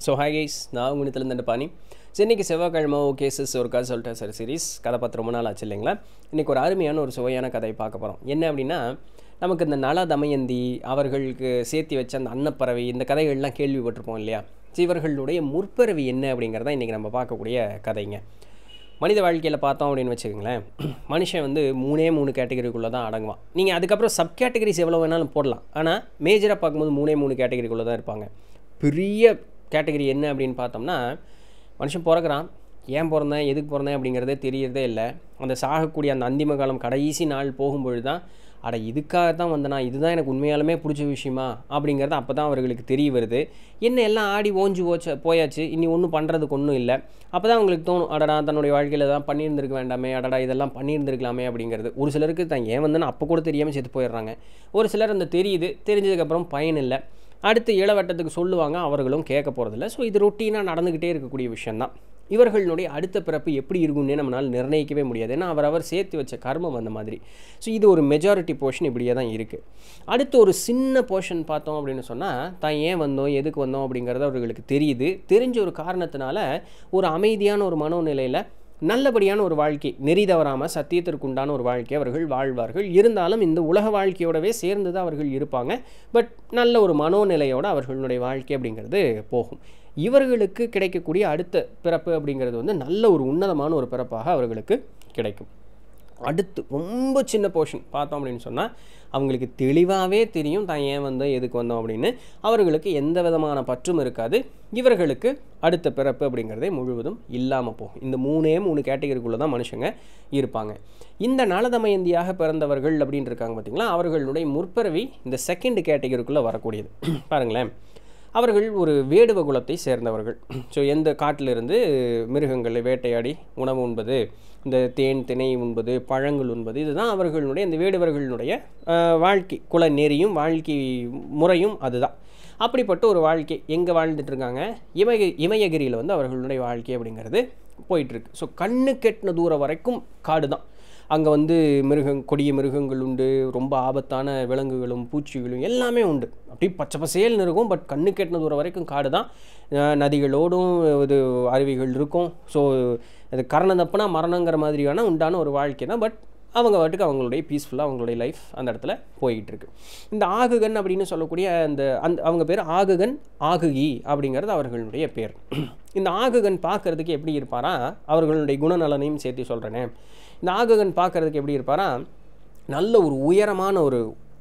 so hi guys நான் உங்கள்கிட்ட இந்த பாணி ஸோ இன்றைக்கி செவ்வாய்க்கிழமை ஓ கேசஸ் ஒரு கதை சொல்லிட்டேன் சார் சீரிஸ் கதை பார்த்து ரொம்ப நாள் ஆச்சு இல்லைங்களா இன்றைக்கி ஒரு அருமையான ஒரு சுவையான கதையை பார்க்க போகிறோம் என்ன அப்படின்னா நமக்கு இந்த நல தமயந்தி அவர்களுக்கு சேர்த்தி வச்ச அந்த அன்னப்பறவை இந்த கதைகள்லாம் கேள்விப்பட்டிருப்போம் இல்லையா ஸோ இவர்களுடைய முற்பிறவி என்ன அப்படிங்கிறத இன்றைக்கி நம்ம பார்க்கக்கூடிய கதைங்க மனித வாழ்க்கையில் பார்த்தோம் அப்படின்னு வச்சுக்கோங்களேன் மனுஷன் வந்து மூணே மூணு கேட்டகரிக்குள்ளே தான் அடங்குவான் நீங்கள் அதுக்கப்புறம் சப் கேட்டகரிஸ் எவ்வளோ வேணாலும் போடலாம் ஆனால் மேஜராக பார்க்கும்போது மூணே மூணு கேட்டகரிக்குள்ளே தான் இருப்பாங்க பெரிய கேட்டகரி என்ன அப்படின்னு பார்த்தோம்னா மனுஷன் பிறக்கிறான் ஏன் பிறந்தேன் எதுக்கு பிறந்தேன் அப்படிங்கிறதே தெரியறதே இல்லை அந்த சாகக்கூடிய அந்த அந்திம காலம் கடைசி நாள் போகும்பொழுது தான் அட இதுக்காக தான் வந்தனா இதுதான் எனக்கு உண்மையாலுமே பிடிச்ச விஷயமா அப்படிங்கிறது அப்போ தான் அவர்களுக்கு தெரிய வருது என்ன எல்லாம் ஆடி ஓஞ்சு போச்சு போயாச்சு இனி ஒன்றும் பண்ணுறதுக்கு ஒன்றும் இல்லை அப்போ தான் அவங்களுக்கு தோணும் அடடா தன்னுடைய வாழ்க்கையில் தான் பண்ணியிருந்திருக்க வேண்டாமே அடடா இதெல்லாம் பண்ணியிருந்திருக்கலாமே அப்படிங்கிறது ஒரு சிலருக்கு தான் ஏன் வந்தேன்னு அப்போ கூட தெரியாமல் செத்து போயிடுறாங்க ஒரு சிலர் அந்த தெரியுது தெரிஞ்சதுக்கப்புறம் பயன் இல்லை அடுத்து இளவட்டத்துக்கு சொல்லுவாங்க அவர்களும் கேட்க போகிறதில்ல ஸோ இது ரொட்டீனாக நடந்துக்கிட்டே இருக்கக்கூடிய விஷயந்தான் இவர்களுடைய அடுத்த பிறப்பு எப்படி இருக்கும்னே நம்மளால் நிர்ணயிக்கவே முடியாது ஏன்னா அவர் அவர் சேர்த்து வச்ச கர்மம் அந்த மாதிரி ஸோ இது ஒரு மெஜாரிட்டி போர்ஷன் இப்படியே தான் இருக்குது அடுத்து ஒரு சின்ன போர்ஷன் பார்த்தோம் அப்படின்னு சொன்னால் தான் ஏன் வந்தோம் எதுக்கு வந்தோம் அப்படிங்கிறது அவர்களுக்கு தெரியுது தெரிஞ்ச ஒரு காரணத்தினால ஒரு அமைதியான ஒரு மனோநிலையில் நல்லபடியான ஒரு வாழ்க்கை நெறி தவறாமல் சத்தியத்திற்கு உண்டான ஒரு வாழ்க்கை அவர்கள் வாழ்வார்கள் இருந்தாலும் இந்த உலக வாழ்க்கையோடவே சேர்ந்து தான் அவர்கள் இருப்பாங்க பட் நல்ல ஒரு மனோநிலையோடு அவர்களுடைய வாழ்க்கை அப்படிங்கிறது போகும் இவர்களுக்கு கிடைக்கக்கூடிய அடுத்த பிறப்பு அப்படிங்கிறது வந்து நல்ல ஒரு உன்னதமான ஒரு பிறப்பாக அவர்களுக்கு கிடைக்கும் அடுத்து ரொம்ப சின்ன போர்ஷன் பார்த்தோம் அப்படின்னு சொன்னால் அவங்களுக்கு தெளிவாகவே தெரியும் தான் ஏன் வந்தோம் எதுக்கு வந்தோம் அப்படின்னு அவர்களுக்கு எந்த விதமான பற்றும் இருக்காது இவர்களுக்கு அடுத்த பிறப்பு அப்படிங்கிறதே முழுவதும் இல்லாமல் போகும் இந்த மூணே மூணு கேட்டகரிக்குள்ளே தான் மனுஷங்க இருப்பாங்க இந்த நலதமயந்தியாக பிறந்தவர்கள் அப்படின்னு இருக்காங்க பார்த்திங்களா அவர்களுடைய முற்பிறவி இந்த செகண்ட் கேட்டகரிக்குள்ளே வரக்கூடியது பாருங்களேன் அவர்கள் ஒரு வேடுவ குலத்தை சேர்ந்தவர்கள் ஸோ எந்த காட்டிலிருந்து மிருகங்களை வேட்டையாடி உணவு உண்பது இந்த தேன் திணை உண்பது பழங்கள் உண்பது இதுதான் அவர்களுடைய இந்த வேடுவர்களுடைய வாழ்க்கை குல நெறியும் வாழ்க்கை முறையும் அதுதான் அப்படிப்பட்ட ஒரு வாழ்க்கை எங்கே வாழ்ந்துட்டுருக்காங்க இமய இமயகிரியில் வந்து அவர்களுடைய வாழ்க்கை அப்படிங்கிறது போயிட்டுருக்கு ஸோ கண்ணு கெட்டின தூரம் வரைக்கும் காடு தான் அங்கே வந்து மிருகங் கொடிய மிருகங்கள் உண்டு ரொம்ப ஆபத்தான விலங்குகளும் பூச்சிகளும் எல்லாமே உண்டு அப்படி பச்சை பசேல்னு இருக்கும் பட் கண்ணு கெட்டின தூரம் வரைக்கும் காடு தான் நதிகளோடும் இது அருவிகள் இருக்கும் ஸோ அது கரணம் தப்புனா மரணங்கிற மாதிரியான உண்டான ஒரு வாழ்க்கை தான் பட் அவங்க வாட்டுக்கு அவங்களுடைய பீஸ்ஃபுல்லாக அவங்களுடைய லைஃப் அந்த இடத்துல போய்கிட்டு இருக்கு இந்த ஆகுகன் அப்படின்னு சொல்லக்கூடிய அந்த அந்த அவங்க பேர் ஆகுகன் ஆகுகி அப்படிங்கிறது அவர்களுடைய பேர் இந்த ஆகுகன் பார்க்குறதுக்கு எப்படி இருப்பாரா அவர்களுடைய குணநலனையும் சேர்த்து சொல்கிறேனே இந்த ஆகுகன் பார்க்குறதுக்கு எப்படி இருப்பாரா நல்ல ஒரு உயரமான ஒரு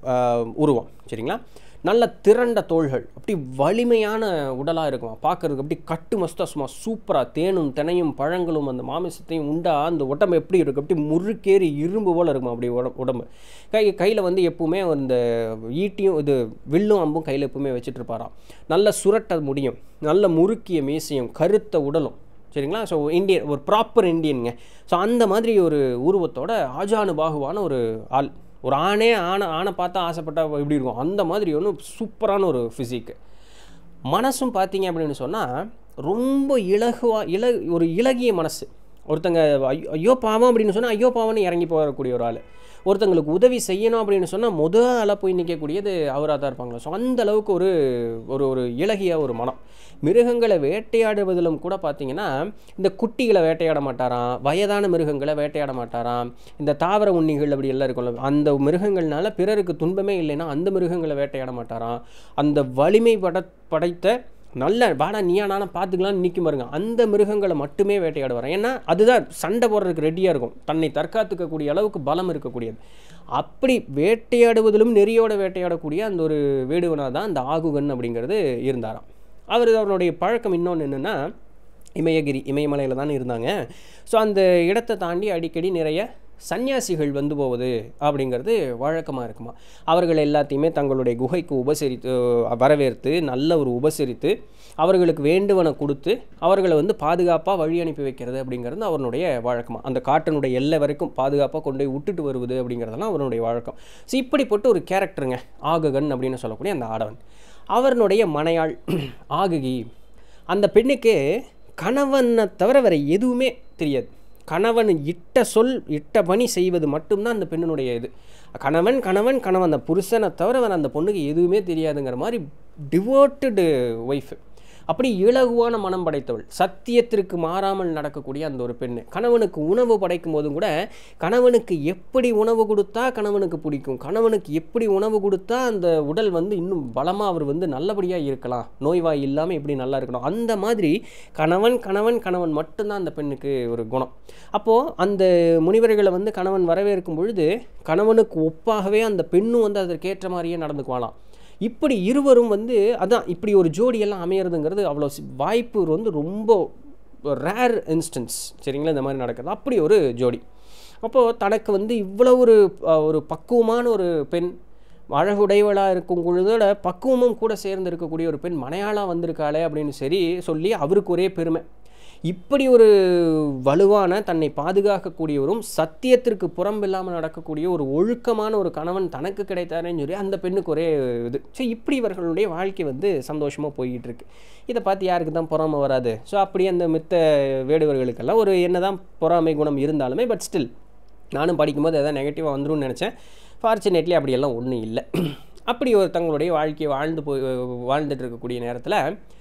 உருவம் சரிங்களா நல்ல திரண்ட தோள்கள் அப்படி வலிமையான உடலாக இருக்கும் பார்க்குறதுக்கு அப்படி கட்டு மஸ்தா சும்மா சூப்பராக தேனும் தினையும் பழங்களும் அந்த மாமிசத்தையும் உண்டா அந்த உடம்பு எப்படி இருக்கும் அப்படி முறுக்கேறி இரும்பு போல் இருக்கும் அப்படி உடம்பு கை கையில் வந்து எப்பவுமே அந்த ஈட்டியும் இது வில்லும் அம்பும் கையில் எப்பவுமே வச்சுட்டு இருப்பாராம் நல்ல சுரட்ட முடியும் நல்ல முறுக்கிய மீசையும் கருத்த உடலும் சரிங்களா ஸோ இந்தியன் ஒரு ப்ராப்பர் இந்தியனுங்க ஸோ அந்த மாதிரி ஒரு உருவத்தோட ஆஜானுபாகுவான ஒரு ஆள் ஒரு ஆணே ஆணை ஆணை பார்த்தா ஆசைப்பட்டா எப்படி இருக்கும் அந்த மாதிரி ஒன்று சூப்பரான ஒரு ஃபிசிக்கு மனசும் பார்த்தீங்க அப்படின்னு சொன்னால் ரொம்ப இலகுவா இல ஒரு இலகிய மனசு ஒருத்தங்க ஐயோ பாவம் அப்படின்னு சொன்னால் ஐயோ பாவம்னு இறங்கி போகக்கூடிய ஒரு ஆள் ஒருத்தங்களுக்கு உதவி செய்யணும் அப்படின்னு சொன்னால் முத ஆளாக போய் நிற்கக்கூடியது அவராக தான் இருப்பாங்களா ஸோ அந்த அளவுக்கு ஒரு ஒரு ஒரு இலகிய ஒரு மனம் மிருகங்களை வேட்டையாடுவதிலும் கூட பார்த்தீங்கன்னா இந்த குட்டிகளை வேட்டையாட மாட்டாராம் வயதான மிருகங்களை வேட்டையாட மாட்டாராம் இந்த தாவர உண்ணிகள் அப்படி எல்லாம் இருக்கும்ல அந்த மிருகங்கள்னால பிறருக்கு துன்பமே இல்லைன்னா அந்த மிருகங்களை வேட்டையாட மாட்டாராம் அந்த வலிமை பட படைத்த நல்ல வாடா நீயா நானும் பார்த்துக்கலாம்னு நிற்கும் பாருங்க அந்த மிருகங்களை மட்டுமே வேட்டையாட வரேன் ஏன்னா அதுதான் சண்டை போடுறதுக்கு ரெடியாக இருக்கும் தன்னை தற்காத்துக்கக்கூடிய அளவுக்கு பலம் இருக்கக்கூடியது அப்படி வேட்டையாடுவதிலும் நெறியோட வேட்டையாடக்கூடிய அந்த ஒரு வேடுவனாக தான் அந்த ஆகுகன் அப்படிங்கிறது இருந்தாராம் அவர் அவருடைய பழக்கம் இன்னொன்று என்னென்னா இமயகிரி இமயமலையில் தான் இருந்தாங்க ஸோ அந்த இடத்தை தாண்டி அடிக்கடி நிறைய சன்னியாசிகள் வந்து போவது அப்படிங்கிறது வழக்கமாக இருக்குமா அவர்கள் எல்லாத்தையுமே தங்களுடைய குகைக்கு உபசரித்து வரவேற்று நல்ல ஒரு உபசரித்து அவர்களுக்கு வேண்டுவன கொடுத்து அவர்களை வந்து பாதுகாப்பாக வழி அனுப்பி வைக்கிறது அப்படிங்கிறது அவருடைய வழக்கமாக அந்த காட்டினுடைய எல்லை வரைக்கும் பாதுகாப்பாக கொண்டு போய் விட்டுட்டு வருவது அப்படிங்கிறதெல்லாம் அவருடைய வழக்கம் ஸோ இப்படிப்பட்ட ஒரு கேரக்டருங்க ஆகுகன் அப்படின்னு சொல்லக்கூடிய அந்த ஆடவன் அவருடைய மனையாள் ஆகுகி அந்த பெண்ணுக்கு கணவனை தவிர வேறு எதுவுமே தெரியாது கணவன் இட்ட சொல் இட்ட பணி செய்வது மட்டும்தான் அந்த பெண்ணினுடைய இது கணவன் கணவன் கணவன் அந்த புருஷனை தவிர வேறு அந்த பொண்ணுக்கு எதுவுமே தெரியாதுங்கிற மாதிரி டிவோட்டடு ஒய்ஃபு அப்படி இலகுவான மனம் படைத்தவள் சத்தியத்திற்கு மாறாமல் நடக்கக்கூடிய அந்த ஒரு பெண்ணு கணவனுக்கு உணவு படைக்கும் போதும் கூட கணவனுக்கு எப்படி உணவு கொடுத்தா கணவனுக்கு பிடிக்கும் கணவனுக்கு எப்படி உணவு கொடுத்தா அந்த உடல் வந்து இன்னும் பலமாக அவர் வந்து நல்லபடியாக இருக்கலாம் நோய்வாய் இல்லாமல் எப்படி நல்லா இருக்கணும் அந்த மாதிரி கணவன் கணவன் கணவன் மட்டும்தான் அந்த பெண்ணுக்கு ஒரு குணம் அப்போது அந்த முனிவர்களை வந்து கணவன் வரவேற்கும் பொழுது கணவனுக்கு ஒப்பாகவே அந்த பெண்ணும் வந்து அதற்கேற்ற மாதிரியே நடந்துக்குவாளாம் இப்படி இருவரும் வந்து அதான் இப்படி ஒரு ஜோடியெல்லாம் அமையிறதுங்கிறது அவ்வளோ சி- வாய்ப்பு வந்து ரொம்ப ரேர் இன்ஸ்டன்ஸ் சரிங்களா இந்த மாதிரி நடக்குது அப்படி ஒரு ஜோடி அப்போது தனக்கு வந்து இவ்வளோ ஒரு அஹ், ஒரு பக்குவமான ஒரு பெண் அழகுடையவளாக இருக்கும் பொழுதோட பக்குவமும் கூட சேர்ந்து இருக்கக்கூடிய ஒரு பெண் மனையாளாக வந்திருக்காளே அப்படின்னு சரி சொல்லி அவருக்கு ஒரே பெருமை இப்படி ஒரு வலுவான தன்னை பாதுகாக்கக்கூடியவரும் சத்தியத்திற்கு புறம்பில்லாமல் நடக்கக்கூடிய ஒரு ஒழுக்கமான ஒரு கணவன் தனக்கு கிடைத்தாருன்னு சொல்லி அந்த பெண்ணுக்கு ஒரே இது ஸோ இப்படி இவர்களுடைய வாழ்க்கை வந்து சந்தோஷமாக போய்கிட்டு இருக்கு இதை பார்த்து யாருக்கு தான் பொறாமை வராது ஸோ அப்படியே அந்த மித்த வேடுவர்களுக்கெல்லாம் ஒரு என்னதான் பொறாமை குணம் இருந்தாலுமே பட் ஸ்டில் நானும் படிக்கும்போது எதாவது நெகட்டிவாக வந்துரும்னு நினச்சேன் ஃபார்ச்சுனேட்லி அப்படியெல்லாம் ஒன்றும் இல்லை அப்படி ஒரு தங்களுடைய வாழ்க்கையை வாழ்ந்து போய் வாழ்ந்துட்டு இருக்கக்கூடிய நேரத்தில்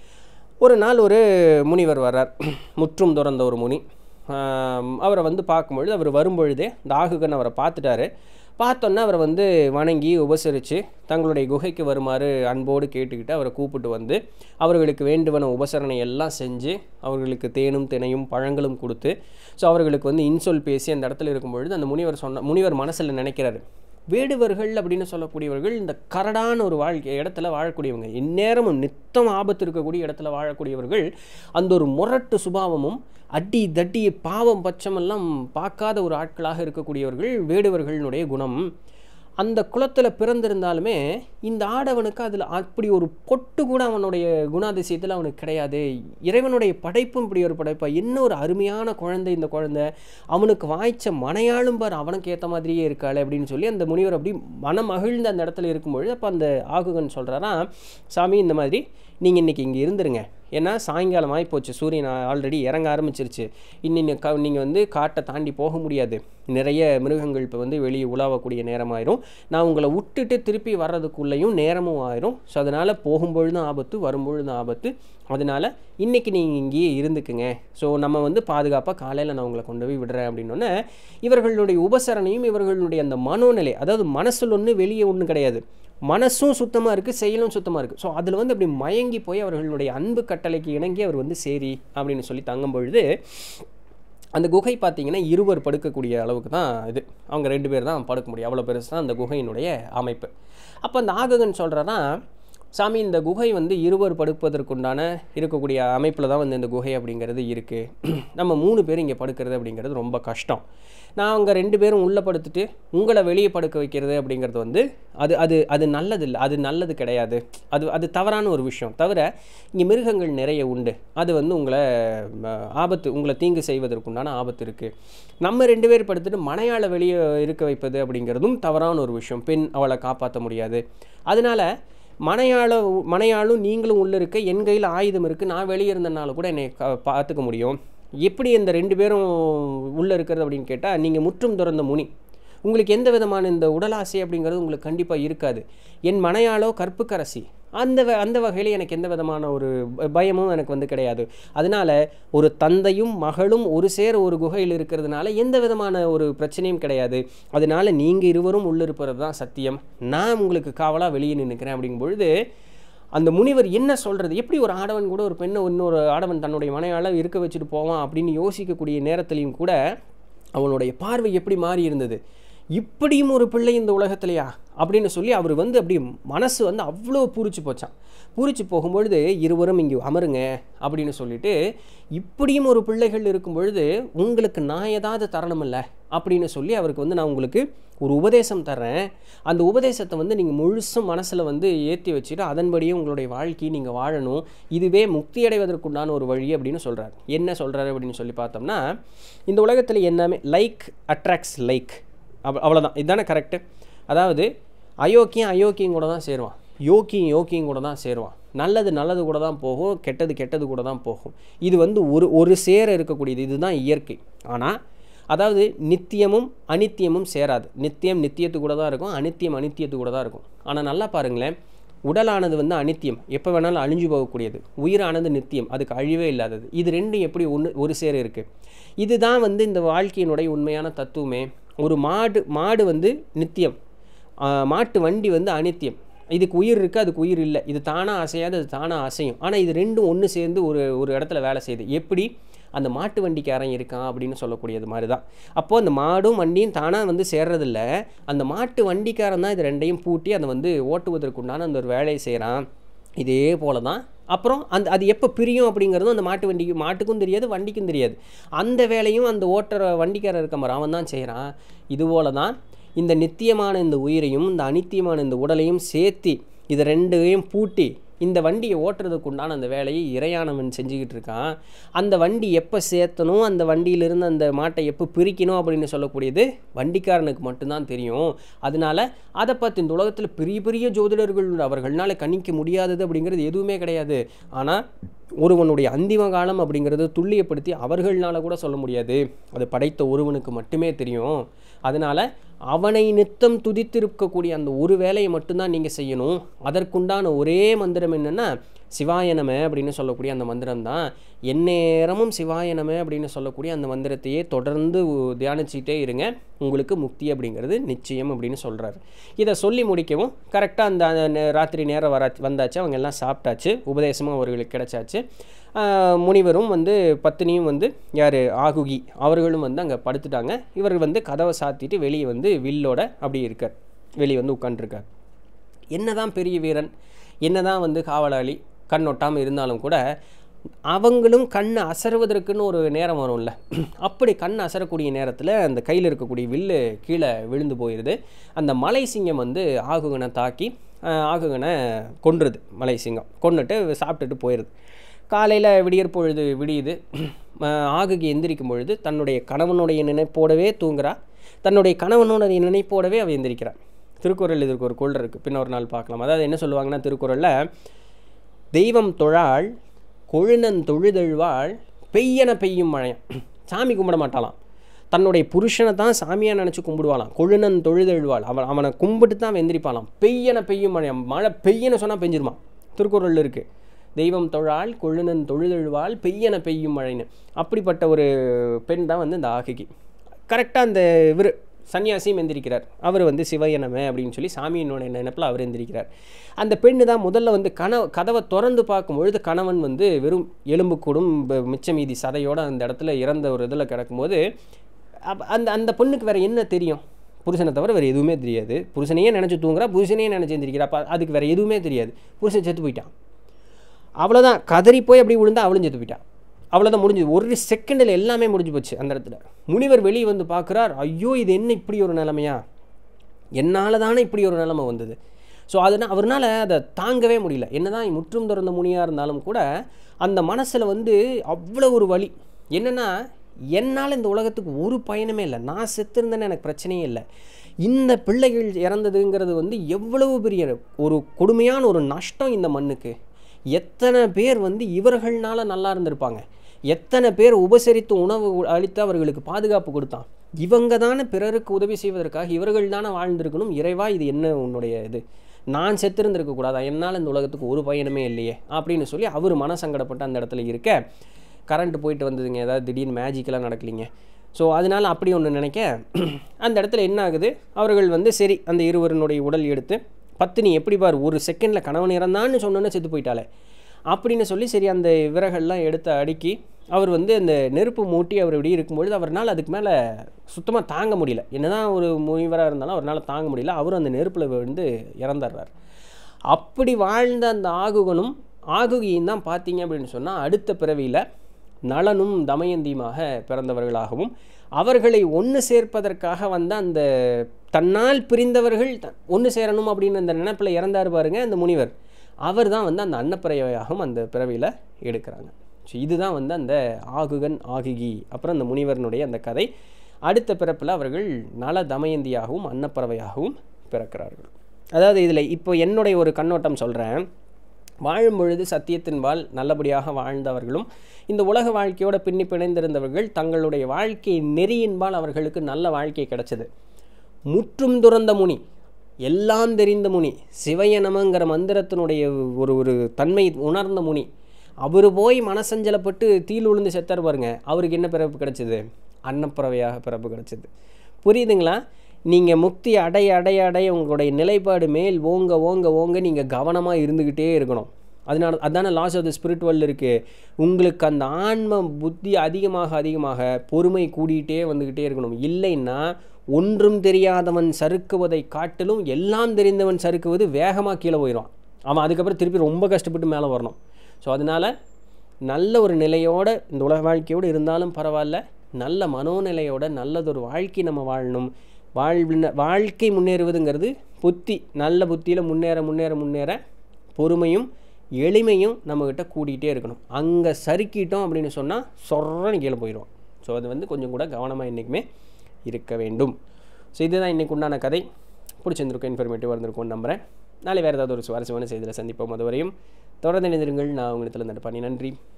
ஒரு நாள் ஒரு முனிவர் வர்றார் முற்றும் துறந்த ஒரு முனி ஆம், அவரை வந்து பார்க்கும்பொழுது அவர் வரும்பொழுதே தாகுகன் அவரை பார்த்துட்டாரு பார்த்தோன்னே அவரை வந்து வணங்கி உபசரித்து தங்களுடைய குகைக்கு வருமாறு அன்போடு கேட்டுக்கிட்டு அவரை கூப்பிட்டு வந்து அவர்களுக்கு வேண்டுவன உபசரணை எல்லாம் செஞ்சு அவர்களுக்கு தேனும் தினையும் பழங்களும் கொடுத்து ஸோ அவர்களுக்கு வந்து இன்சொல் பேசி அந்த இடத்துல இருக்கும் பொழுது அந்த முனிவர் சொன்ன முனிவர் மனசில் நினைக்கிறாரு வேடுவர்கள் அப்படின்னு சொல்லக்கூடியவர்கள் இந்த கரடான ஒரு வாழ்க்கை இடத்துல வாழக்கூடியவங்க இந்நேரமும் நித்தம் ஆபத்து இருக்கக்கூடிய இடத்துல வாழக்கூடியவர்கள் அந்த ஒரு முரட்டு சுபாவமும் அடி தட்டி பாவம் பட்சமெல்லாம் பார்க்காத ஒரு ஆட்களாக இருக்கக்கூடியவர்கள் வேடுவர்களினுடைய குணம் அந்த குலத்தில் பிறந்திருந்தாலுமே இந்த ஆடவனுக்கு அதில் அப்படி ஒரு பொட்டு கூட அவனுடைய குணாதிசயத்தில் அவனுக்கு கிடையாது இறைவனுடைய படைப்பும் இப்படி ஒரு படைப்பா என்ன ஒரு அருமையான குழந்தை இந்த குழந்தை அவனுக்கு வாய்ச்ச மனையாளும் பார் அவனுக்கு ஏற்ற மாதிரியே இருக்காளே அப்படின்னு சொல்லி அந்த முனிவர் அப்படி மனம் மகிழ்ந்து அந்த இடத்துல இருக்கும்பொழுது அப்போ அந்த ஆகுகன் சொல்கிறாரா சாமி இந்த மாதிரி நீங்கள் இன்றைக்கி இங்கே இருந்துருங்க ஏன்னா சாயங்காலம் ஆகிப்போச்சு சூரியன் ஆல்ரெடி இறங்க ஆரம்பிச்சிருச்சு இன்னும் க நீங்கள் வந்து காட்டை தாண்டி போக முடியாது நிறைய மிருகங்கள் இப்போ வந்து வெளியே உலாவக்கூடிய நேரமாயிரும் நான் உங்களை விட்டுட்டு திருப்பி வர்றதுக்குள்ளேயும் நேரமும் ஆயிரும் ஸோ அதனால் போகும்பொழுதும் ஆபத்து வரும்பொழுதும் ஆபத்து அதனால் இன்றைக்கி நீங்கள் இங்கேயே இருந்துக்குங்க ஸோ நம்ம வந்து பாதுகாப்பாக காலையில் நான் உங்களை கொண்டு போய் விடுறேன் அப்படின்னோடனே இவர்களுடைய உபசரணையும் இவர்களுடைய அந்த மனோநிலை அதாவது மனசில் ஒன்று வெளியே ஒன்றும் கிடையாது மனசும் சுத்தமாக இருக்குது செயலும் சுத்தமாக இருக்குது ஸோ அதில் வந்து அப்படி மயங்கி போய் அவர்களுடைய அன்பு கட்டளைக்கு இணங்கி அவர் வந்து சரி அப்படின்னு சொல்லி தங்கும் பொழுது அந்த குகை பார்த்தீங்கன்னா இருவர் படுக்கக்கூடிய அளவுக்கு தான் இது அவங்க ரெண்டு பேர் தான் படுக்க முடியும் அவ்வளோ பெருசு தான் அந்த குகையினுடைய அமைப்பு அப்போ அந்த ஆககன் சொல்கிறனா சாமி இந்த குகை வந்து இருவர் படுப்பதற்குண்டான இருக்கக்கூடிய அமைப்பில் தான் வந்து இந்த குகை அப்படிங்கிறது இருக்குது நம்ம மூணு பேர் இங்கே படுக்கிறது அப்படிங்கிறது ரொம்ப கஷ்டம் நான் அவங்க ரெண்டு பேரும் உள்ளே படுத்துட்டு உங்களை வெளியே படுக்க வைக்கிறது அப்படிங்கிறது வந்து அது அது அது நல்லது இல்லை அது நல்லது கிடையாது அது அது தவறான ஒரு விஷயம் தவிர இங்கே மிருகங்கள் நிறைய உண்டு அது வந்து உங்களை ம, ஆபத்து உங்களை தீங்கு செய்வதற்குண்டான ஆபத்து இருக்குது நம்ம ரெண்டு பேர் படுத்துட்டு மனையாளை வெளியே இருக்க வைப்பது அப்படிங்கிறதும் தவறான ஒரு விஷயம் பெண் அவளை காப்பாற்ற முடியாது அதனால மனையாள மனையாளும் நீங்களும் உள்ளே இருக்க என் கையில் ஆயுதம் இருக்குது நான் வெளியே இருந்தனால கூட என்னை கா- பார்த்துக்க முடியும் எப்படி இந்த ரெண்டு பேரும் உள்ளே இருக்கிறது அப்படின்னு கேட்டால் நீங்கள் முற்றும் துறந்த முனி உங்களுக்கு எந்த விதமான இந்த உடலாசை அப்படிங்கிறது உங்களுக்கு கண்டிப்பாக இருக்காது என் மனையாளோ கற்புக்கரசி அந்த வ- அந்த வகையில் எனக்கு எந்த விதமான ஒரு ப- பயமும் எனக்கு வந்து கிடையாது அதனால ஒரு தந்தையும் மகளும் ஒரு சேர ஒரு குகையில் இருக்கிறதுனால எந்த விதமான ஒரு பிரச்சனையும் கிடையாது அதனால நீங்கள் இருவரும் உள்ளிருப்பது தான் சத்தியம் நான் உங்களுக்கு காவலாக வெளியே நின்றுக்கிறேன் அப்படிங்கும் பொழுது அந்த முனிவர் என்ன சொல்கிறது எப்படி ஒரு ஆடவன் கூட ஒரு பெண்ணை இன்னொரு ஆடவன் தன்னுடைய மனையாள இருக்க வச்சுட்டு போவான் அப்படின்னு யோசிக்கக்கூடிய நேரத்துலையும் கூட அவனுடைய பார்வை எப்படி மாறி இருந்தது இப்படியும் ஒரு பிள்ளை இந்த உலகத்திலையா அப்படின்னு சொல்லி அவர் வந்து அப்படி மனசு வந்து அவ்வளோ பூரிச்சு போச்சான் பூரிச்சு போகும்பொழுது இருவரும் இங்கே அமருங்க அப்படின்னு சொல்லிட்டு இப்படியும் ஒரு பிள்ளைகள் இருக்கும் பொழுது உங்களுக்கு நான் ஏதாவது தரணுமில்ல அப்படின்னு சொல்லி அவருக்கு வந்து நான் உங்களுக்கு ஒரு உபதேசம் தர்றேன் அந்த உபதேசத்தை வந்து நீங்கள் முழுசும் மனசில் வந்து ஏற்றி வச்சுட்டு அதன்படியே உங்களுடைய வாழ்க்கையை நீங்கள் வாழணும் இதுவே முக்தி அடைவதற்குண்டான ஒரு வழி அப்படின்னு சொல்கிறார் என்ன சொல்கிறாரு அப்படின்னு சொல்லி பார்த்தோம்னா இந்த உலகத்தில் எல்லாமே லைக் அட்ராக்ட்ஸ் லைக் அவ் அவ்வளோதான் இதுதானே கரெக்டு அதாவது அயோக்கியம் அயோக்கியம் கூட தான் சேருவான் யோக்கியம் யோக்கியம் கூட தான் சேருவான் நல்லது நல்லது கூட தான் போகும் கெட்டது கெட்டது கூட தான் போகும் இது வந்து ஒரு ஒரு சேர இருக்கக்கூடியது இதுதான் இயற்கை ஆனால் அதாவது நித்தியமும் அனித்தியமும் சேராது நித்தியம் நித்தியத்து கூட தான் இருக்கும் அனித்தியம் அனித்தியத்து கூட தான் இருக்கும் ஆனால் நல்லா பாருங்களேன் உடலானது வந்து அனித்தியம் எப்போ வேணாலும் அழிஞ்சு போகக்கூடியது உயிரானது நித்தியம் அதுக்கு அழிவே இல்லாதது இது ரெண்டும் எப்படி ஒன்று ஒரு சேர இருக்குது இதுதான் வந்து இந்த வாழ்க்கையினுடைய உண்மையான தத்துவமே ஒரு மாடு மாடு வந்து நித்தியம் ஆஹ் மாட்டு வண்டி வந்து அனித்தியம் இதுக்கு உயிர் இருக்குது அதுக்கு உயிர் இல்லை இது தானாக அசையாது அது தானாக அசையும் ஆனால் இது ரெண்டும் ஒன்று சேர்ந்து ஒரு ஒரு இடத்துல வேலை செய்யுது எப்படி அந்த மாட்டு வண்டிக்காரன் இருக்கான் அப்படின்னு சொல்லக்கூடியது மாதிரி தான் அப்போது அந்த மாடும் வண்டியும் தானாக வந்து சேர்றதில்ல அந்த மாட்டு வண்டிக்காரன் தான் இது ரெண்டையும் பூட்டி அதை வந்து ஓட்டுவதற்குண்டான அந்த ஒரு வேலையை செய்கிறான் இதே போல தான் அப்புறம் அந்த அது எப்போ பிரியும் அப்படிங்கிறதும் அந்த மாட்டு வண்டிக்கு மாட்டுக்கும் தெரியாது வண்டிக்கும் தெரியாது அந்த வேலையும் அந்த ஓட்டுற வண்டிக்காரர் இருக்க மாதிரி அவன் தான் செய்கிறான் இதுபோல தான் இந்த நித்தியமான இந்த உயிரையும் இந்த அனித்தியமான இந்த உடலையும் சேர்த்தி இது ரெண்டையும் பூட்டி இந்த வண்டியை ஓட்டுறதுக்கு உண்டான அந்த வேலையை இறையானவன் செஞ்சுக்கிட்டு இருக்கான் அந்த வண்டி எப்போ சேர்த்தணும் அந்த வண்டியிலிருந்து அந்த மாட்டை எப்போ பிரிக்கணும் அப்படின்னு சொல்லக்கூடியது வண்டிக்காரனுக்கு மட்டும்தான் தெரியும் அதனால அதை பற்றி இந்த உலகத்தில் பெரிய பெரிய ஜோதிடர்கள் அவர்களால் கணிக்க முடியாதது அப்படிங்கிறது எதுவுமே கிடையாது ஆனால் ஒருவனுடைய அந்திம காலம் அப்படிங்கிறது துல்லியப்படுத்தி அவர்களால கூட சொல்ல முடியாது அது படைத்த ஒருவனுக்கு மட்டுமே தெரியும் அதனால் அவனை நித்தம் துதித்திருக்கக்கூடிய அந்த ஒரு வேலையை மட்டும்தான் நீங்கள் செய்யணும் அதற்குண்டான ஒரே மந்திரம் என்னென்னா சிவாயனம அப்படின்னு சொல்லக்கூடிய அந்த மந்திரம் தான் எந்நேரமும் சிவாயனம அப்படின்னு சொல்லக்கூடிய அந்த மந்திரத்தையே தொடர்ந்து உ- தியானிச்சுட்டே இருங்க உங்களுக்கு முக்தி அப்படிங்கிறது நிச்சயம் அப்படின்னு சொல்கிறாரு இதை சொல்லி முடிக்கவும் கரெக்டாக அந்த அந்த நே- ராத்திரி நேரம் வரா வந்தாச்சு அவங்க எல்லாம் சாப்பிட்டாச்சு உபதேசமும் அவர்களுக்கு கிடைச்சாச்சு ஆஹ் முனிவரும் வந்து பத்தினியும் வந்து யார் ஆகுகி அவர்களும் வந்து அங்கே படுத்துட்டாங்க இவர் வந்து கதவை சாத்திட்டு வெளியே வந்து வில்லோட அப்படி இருக்கார் வெளியே வந்து உட்காந்துருக்கார் என்னதான் பெரிய வீரன் என்னதான் வந்து காவலாளி கண் ஒட்டாமல் இருந்தாலும் கூட அவங்களும் கண்ணை அசருவதற்குன்னு ஒரு நேரம் வரும்ல அப்படி கண் அசரக்கூடிய நேரத்தில் அந்த கையில் இருக்கக்கூடிய வில்லு கீழே விழுந்து போயிடுது அந்த மலை சிங்கம் வந்து ஆகுகனை தாக்கி ஆஹ், ஆகுகனை கொன்றுது மலை சிங்கம் கொன்னுட்டு சாப்பிட்டுட்டு போயிடுது காலையில் விடியற் பொழுது விடியுது ஆஹ், ஆகுகி எந்திரிக்கும் பொழுது தன்னுடைய கணவனுடைய நினைப்போடவே தூங்குறா தன்னுடைய கணவனுடைய நினைப்போடவே அவள் எந்திரிக்கிறாள் திருக்குறள் இதற்கு ஒரு குரல் இருக்குது பின்ன ஒரு நாள் பார்க்கலாம் அதாவது என்ன சொல்லுவாங்கன்னா திருக்குறளில் தெய்வம் தொழாள் கொழுநன் தொழுதெழுவாள் பெய்யன பெய்யும் மழையம் சாமி கும்பிட மாட்டாளாம் தன்னுடைய புருஷனை தான் சாமியாக நினச்சி கும்பிடுவாளாம் கொழுநன் தொழுதெழுவாள் அவன் அவனை கும்பிட்டு தான் வெந்திரிப்பாளாம் பெய்யன பெய்யும் மழையம் மழை பெய்யன சொன்னால் பெஞ்சிருமா திருக்குறள் இருக்குது தெய்வம் தொழாள் கொழுநன் தொழுதெழுவாள் பெய்யன பெய்யும் மழைன்னு அப்படிப்பட்ட ஒரு பெண் தான் வந்து இந்த ஆகிகி கரெக்டாக அந்த இவர் சன்னியாசியும் எந்திரிக்கிறார் அவர் வந்து சிவயனமே அப்படின்னு சொல்லி சாமியினுடைய நினைப்பில் அவர் எந்திரிக்கிறார் அந்த பெண்ணு தான் முதல்ல வந்து கனவு கதவை திறந்து பார்க்கும்பொழுது கணவன் வந்து வெறும் எலும்பு கூடும் ப- மிச்ச மீதி சதையோட அந்த இடத்துல இறந்த ஒரு இதில் கிடக்கும்போது அப்ப அந்த அந்த பொண்ணுக்கு வேறு என்ன தெரியும் புருஷனை தவிர வேறு எதுவுமே தெரியாது புருஷனையே நினச்சி தூங்குறா புருஷனையே நினச்சி எந்திரிக்கிறா அப்போ அதுக்கு வேறு எதுவுமே தெரியாது புருஷன் செத்து போயிட்டான் அவ்வளோதான் கதறி போய் அப்படி விழுந்தா அவளும் செத்து போயிட்டான் அவ்வளோதான் முடிஞ்சது ஒரு செகண்டில் எல்லாமே முடிஞ்சு போச்சு அந்த இடத்துல முனிவர் வெளியே வந்து பார்க்குறார் ஐயோ இது என்ன இப்படி ஒரு நிலைமையா என்னால் தானே இப்படி ஒரு நிலைமை வந்தது ஸோ அதனால் அவர்னால அதை தாங்கவே முடியல என்னதான் முற்றும் திறந்த முனியாக இருந்தாலும் கூட அந்த மனசில் வந்து அவ்வளோ ஒரு வலி என்னென்னா என்னால் இந்த உலகத்துக்கு ஒரு பயனுமே இல்லை நான் செத்துருந்தேன்னு எனக்கு பிரச்சனையே இல்லை இந்த பிள்ளைகள் இறந்ததுங்கிறது வந்து எவ்வளவு பெரிய ஒரு கொடுமையான ஒரு நஷ்டம் இந்த மண்ணுக்கு எத்தனை பேர் வந்து இவர்கள்னால நல்லா இருந்திருப்பாங்க எத்தனை பேர் உபசரித்து உணவு உ- அளித்து அவர்களுக்கு பாதுகாப்பு கொடுத்தான் இவங்க தானே பிறருக்கு உதவி செய்வதற்காக இவர்கள் தானே வாழ்ந்திருக்கணும் இறைவா இது என்ன உன்னுடைய இது நான் செத்திருந்திருக்க கூடாதா என்னால் இந்த உலகத்துக்கு ஒரு பயனுமே இல்லையே அப்படின்னு சொல்லி அவர் மனசங்கடப்பட்டு அந்த இடத்துல இருக்க கரண்ட் போயிட்டு வந்ததுங்க ஏதாவது திடீர்னு மேஜிக்கெல்லாம் நடக்கலிங்க ஸோ அதனால் அப்படி ஒன்று நினைக்க அந்த இடத்துல என்ன ஆகுது அவர்கள் வந்து சரி அந்த இருவருடைய உடல் எடுத்து பத்தினி எப்படி பார் ஒரு செகண்டில் கணவன் இறந்தான்னு சொன்னோன்னே செத்து போயிட்டாலே அப்படின்னு சொல்லி சரி அந்த விறகெல்லாம் எடுத்து அடுக்கி அவர் வந்து அந்த நெருப்பு மூட்டி அவர் இப்படி இருக்கும்பொழுது அவர்னால் அதுக்கு மேலே சுத்தமாக தாங்க முடியல என்னதான் ஒரு முனிவராக இருந்தாலும் அவரால் தாங்க முடியல அவரும் அந்த நெருப்பில் விழுந்து இறந்துடுறார் அப்படி வாழ்ந்த அந்த ஆகுகனும் ஆகுகியும் தான் பார்த்தீங்க அப்படின்னு சொன்னால் அடுத்த பிறவியில் நளனும் தமயந்தியுமாக பிறந்தவர்களாகவும் அவர்களை ஒன்று சேர்ப்பதற்காக வந்த அந்த தன்னால் பிரிந்தவர்கள் ஒன்று சேரணும் அப்படின்னு அந்த நினைப்பில் இறந்தார் பாருங்க அந்த முனிவர் அவர் தான் வந்து அந்த அன்னப்பறவையாகவும் அந்த பிறவியில் எடுக்கிறாங்க ஸோ இதுதான் வந்து அந்த ஆகுகன் ஆகுகி அப்புறம் அந்த முனிவரனுடைய அந்த கதை அடுத்த பிறப்பில் அவர்கள் நல தமயந்தியாகவும் அன்னப்பறவையாகவும் பிறக்கிறார்கள் அதாவது இதில் இப்போ என்னுடைய ஒரு கண்ணோட்டம் சொல்கிறேன் வாழும் பொழுது சத்தியத்தின்பால் நல்லபடியாக வாழ்ந்தவர்களும் இந்த உலக வாழ்க்கையோட பின்னி பிணைந்திருந்தவர்கள் தங்களுடைய வாழ்க்கை நெறியின்பால் அவர்களுக்கு நல்ல வாழ்க்கை கிடைச்சது முற்றும் துறந்த முனி எல்லாம் தெரிந்த முனி சிவய நமங்கிற மந்திரத்தினுடைய ஒரு ஒரு தன்மை உணர்ந்த முனி அவர் போய் மனசஞ்சலப்பட்டு தீல் உளுந்து செத்தார் பாருங்க அவருக்கு என்ன பிறப்பு கிடைச்சது அன்னப்பறவையாக பிறப்பு கிடைச்சது புரியுதுங்களா நீங்கள் முக்தி அடைய அடைய அடைய உங்களுடைய நிலைப்பாடு மேல் ஓங்க ஓங்க ஓங்க நீங்கள் கவனமாக இருந்துக்கிட்டே இருக்கணும் அதனால அதான லாஸ் ஆஃப் த ஸ்பிரிச்சுவல் இருக்குது உங்களுக்கு அந்த ஆன்ம புத்தி அதிகமாக அதிகமாக பொறுமை கூடிட்டே வந்துக்கிட்டே இருக்கணும் இல்லைன்னா ஒன்றும் தெரியாதவன் சறுக்குவதை காட்டிலும் எல்லாம் தெரிந்தவன் சறுக்குவது வேகமாக கீழே போயிடுவான் அவன் அதுக்கப்புறம் திருப்பி ரொம்ப கஷ்டப்பட்டு மேலே வரணும் ஸோ அதனால் நல்ல ஒரு நிலையோட இந்த உலக வாழ்க்கையோடு இருந்தாலும் பரவாயில்ல நல்ல மனோநிலையோட நல்லதொரு வாழ்க்கை நம்ம வாழணும் வாழ்வின வாழ்க்கை முன்னேறுவதுங்கிறது புத்தி நல்ல புத்தியில் முன்னேற முன்னேற முன்னேற பொறுமையும் எளிமையும் நம்மக்கிட்ட கூட்டிகிட்டே இருக்கணும் அங்கே சறுக்கிட்டோம் அப்படின்னு சொன்னால் சொர்றன்னு கீழே போயிடும் ஸோ அது வந்து கொஞ்சம் கூட கவனமாக என்றைக்குமே இருக்க வேண்டும் ஸோ இதுதான் இன்றைக்கு உண்டான கதை பிடிச்சிருந்திருக்கும் இன்ஃபர்மேட்டிவாக இருந்திருக்கும்னு நம்புகிறேன் நாளை வேறு ஏதாவது ஒரு சுவாரஸ்யமான செய்தியில் சந்திப்போம் அதுவரையும் தொடர்ந்து இணைந்திருங்கள் நான் உங்களுக்கு நடப்பானி நன்றி